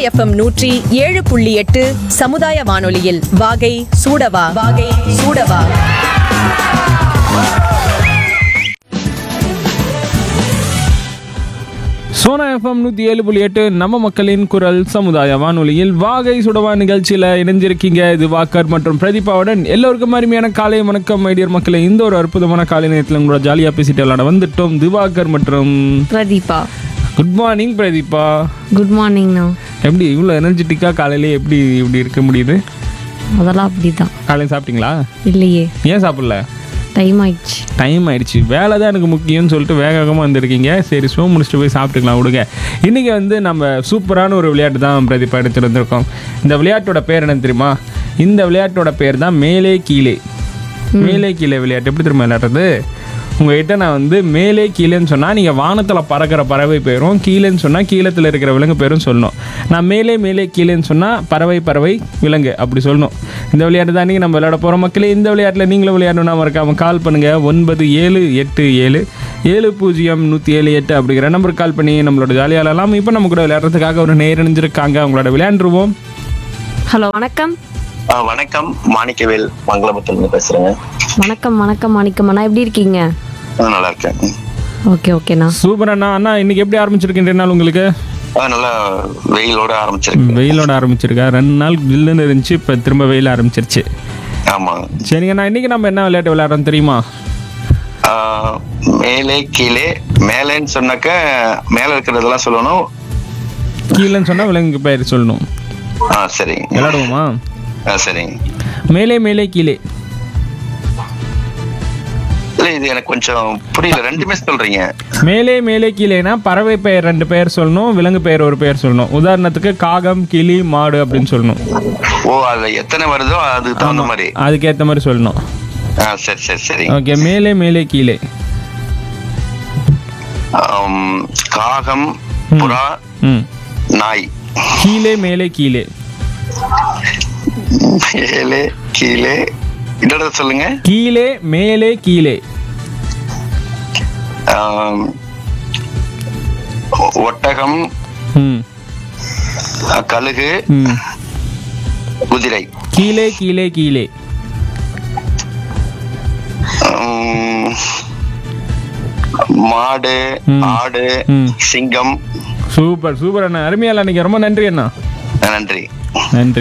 FM நூற்றி ஏழு புள்ளி எட்டு சமுதாய வானொலியில் வாகை சூடவா வாகை சூடவா சோனா எஃப்எம் நூற்றி ஏழு புள்ளி எட்டு நம்ம மக்களின் குரல் சமுதாய வானொலியில் வாகை சுடவா நிகழ்ச்சியில் இணைஞ்சிருக்கீங்க இது வாக்கர் மற்றும் பிரதீபாவுடன் எல்லோருக்கும் அருமையான காலை வணக்கம் மைடியர் மக்களே இந்த ஒரு அற்புதமான காலை நேரத்தில் உங்களோட ஜாலியாக பேசிட்டு விளையாட வந்துட்டோம் திவாகர் மற்றும் Pratheeba good morning Pratheeba good மார்னிங்ண்ணா எப்படி இவ்வளோ எனர்ஜெட்டிக்காக காலையிலே எப்படி இப்படி இருக்க முடியுது அதெல்லாம் அப்படிதான் காலையில் சாப்பிட்டீங்களா இல்லையே ஏன் சாப்பிடல டைம் ஆயிடுச்சு டைம் ஆயிடுச்சு வேலை தான் எனக்கு முக்கியம்னு சொல்லிட்டு வேக வேகமாக வந்திருக்கீங்க சரி ஷோ முடிச்சுட்டு போய் சாப்பிட்டுக்கலாம் விடுங்க இன்றைக்கி வந்து நம்ம சூப்பரான ஒரு விளையாட்டு தான் பிரதீபா எடுத்துட்டு வந்திருக்கோம் இந்த விளையாட்டோட பேர் என்ன தெரியுமா இந்த விளையாட்டோட பேர் தான் மேலே கீழே மேலே கீழே விளையாட்டு எப்படி திரும்ப விளையாடுறது உங்ககிட்ட நான் வந்து மேலே கீழேன்னு சொன்னால் நீங்கள் வானத்தில் பறக்கிற பறவை பேரும் கீழேன்னு சொன்னால் கீழத்தில் இருக்கிற விலங்கு பேரும் சொல்லணும் நான் மேலே மேலே கீழேன்னு சொன்னால் பறவை பறவை விலங்கு அப்படி சொல்லணும் இந்த விளையாட்டு தான் நீங்கள் நம்ம விளையாட போகிற மக்களே இந்த விளையாட்டில் நீங்களும் விளையாடணும்னா மறக்காமல் கால் பண்ணுங்கள் ஒன்பது ஏழு எட்டு ஏழு ஏழு பூஜ்ஜியம் நூற்றி ஏழு எட்டு அப்படிங்கிற நம்பருக்கு கால் பண்ணி நம்மளோட ஜாலியாக விளையாடலாம் இப்போ நம்ம கூட விளையாடுறதுக்காக ஒரு நேர் இணைஞ்சிருக்காங்க அவங்களோட விளையாண்டுருவோம் ஹலோ வணக்கம் ஆ, வணக்கம் மாணிக்கவேல் மங்களபுரத்துல பேசுறேங்க வணக்கம் வணக்கம் மாணிக்கம் அண்ணா எப்படி இருக்கீங்க ஆ, நல்லா இருக்கேன் ஓகே ஓகேண்ணா சூப்பர் அண்ணா அண்ணா இன்னைக்கு எப்படி ஆரம்பிச்சிருக்கின்ற நாள் உங்களுக்கு ஆ, நல்லா வெயிலோட ஆரம்பிச்சிருக்கு வெயிலோட ஆரம்பிச்சிருக்கா ரெண்டு நாள் ஜில்லுன்னு இருந்துச்சு இப்போ திரும்ப வெயில் ஆரம்பிச்சிருச்சு ஆமா சரிங்கண்ணா இன்னைக்கு நம்ம என்ன விளையாட்டு விளையாடுறோம் தெரியுமா ஆ, மேலே கீழே மேலேன்னு சொன்னாக்க மேல இருக்கிறதெல்லாம் சொல்லணும் கீழேன்னு சொன்னால் விலங்கு பெயர் சொல்லணும் ஆ சரி விளையாடுவோமா ஆ சரிங்க மேலே மேலே கீழே இல்ல இது எனக்கு கொஞ்சம் புரியல ரெண்டுமே சொல்றீங்க மேலே மேலே கீழேனா பறவை பெயர் ரெண்டு பெயர் சொல்லணும் விலங்கு பெயர் ஒரு பெயர் சொல்லணும் உதாரணத்துக்கு காகம் கிளி மாடு அப்படின்னு சொல்லணும் ஓ அதுல எத்தனை வருதோ அதுக்கு தகுந்த மாதிரி அதுக்கேற்ற மாதிரி சொல்லணும் ஆ சரி சரி சரி ஓகே மேலே மேலே கீழே ஆம், காகம் புறா ம் நாய் கீழே மேலே கீழே மேலே கீழே இன்னொரு சொல்லுங்க கீழே மேலே கீழே ஆம், ஒட்டகம் ம் அஹ், கழுகு ம் குதிரை கீழே கீழே கீழே உம், மாடு ம். ஆடு ம். சிங்கம் சூப்பர் சூப்பர் அண்ணா அருமையால அன்னைக்கு ரொம்ப நன்றி அண்ணா நன்றி நன்றி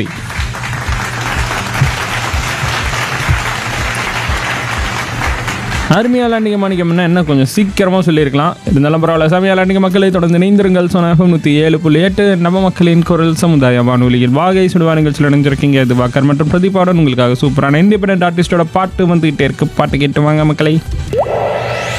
அருமையால் அன்றைக்கி மாணிக்கம்னா என்ன கொஞ்சம் சீக்கிரமாக சொல்லியிருக்கலாம் இருந்தாலும் பரவாயில்ல சமையல் அன்றைக்கி மக்களை தொடர்ந்து இணைந்திருங்கள் சொன்ன நூற்றி ஏழு புள்ளி எட்டு நம்ம மக்களின் குரல் சமுதாய வானொலியில் வாகை சுடுவா நிகழ்ச்சியில் இணைஞ்சிருக்கீங்க இது வாக்கர் மற்றும் பிரதீபாவுடன் உங்களுக்காக சூப்பரான இண்டிபெண்டன்ட் ஆர்டிஸ்டோட பாட்டு வந்துகிட்டே இருக்கு பாட்டு கேட்டு வாங்க மக்களை